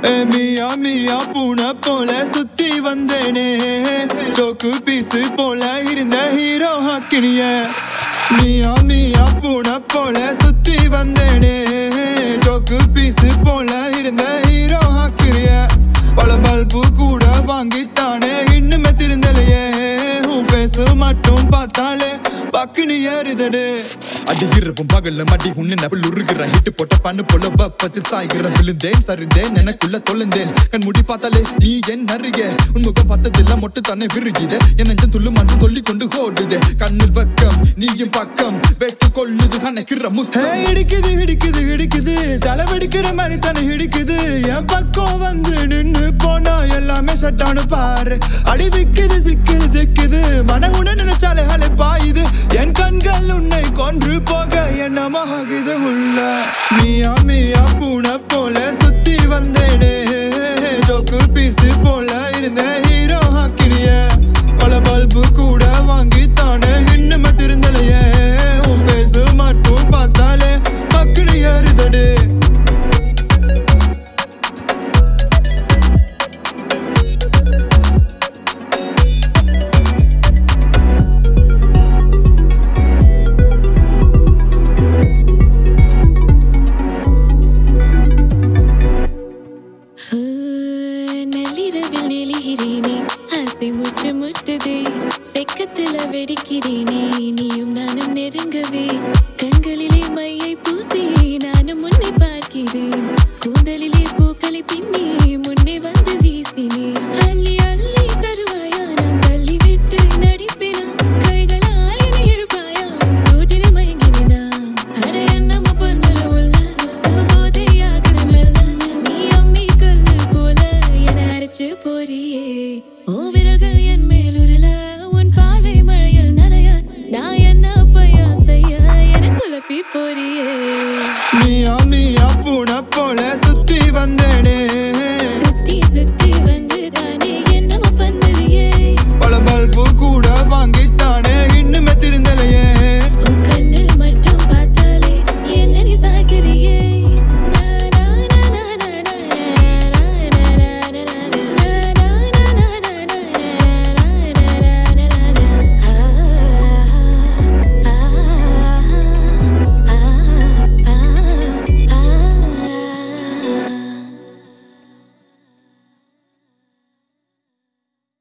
ஏ மியா மியா பூனை போல சுத்தி வந்தேனே டோக்கு பீஸு போல இருந்த ஹீரோ ஹக்கினிய மியா மியா பூனை போல சுத்தி வந்தேனே டோக்கு பீஸு போல இருந்த ஹீரோ ஹக்கினிய பல பல்பு கூட வாங்கித்தானே இன்னுமே திருந்தலையே உன் ஃபேஸ் மட்டும் பார்த்தாலே பக்குனி ஏறுதடே அடி இரவும் பகல்ல மடி உன்னு நபல் உருகிற ஹிட்டு போட்ட பண்ணு போல வப்பத்தில் சாய்கிற விழுந்தேன் சரிந்தேன் எனக்குள்ள தொலைந்தேன் கண் முடி பார்த்தாலே நீ என் அருகே உன் முகம் பார்த்ததில்ல மொட்டு தன்னை விருகிதே என் நெஞ்சம் துள்ளு மட்டும் சொல்லி கொண்டு ஓடுதே கண்ணில் வெக்கம் நீயும் பக்கம் வெட்டு கொள்ளுது கணக்கிற ஹே, முத்தம் இடிக்குது இடிக்குது இடிக்குது தலை வெடிக்கிற மாதிரி தானே இடிக்குது என் பக்கம் வந்து நின்னு போனா எல்லாமே சட்டானு பாரு அடி விக்குது சிக்குது சிக்குது மன உன நினைச்சாலே ஹலை பாயுது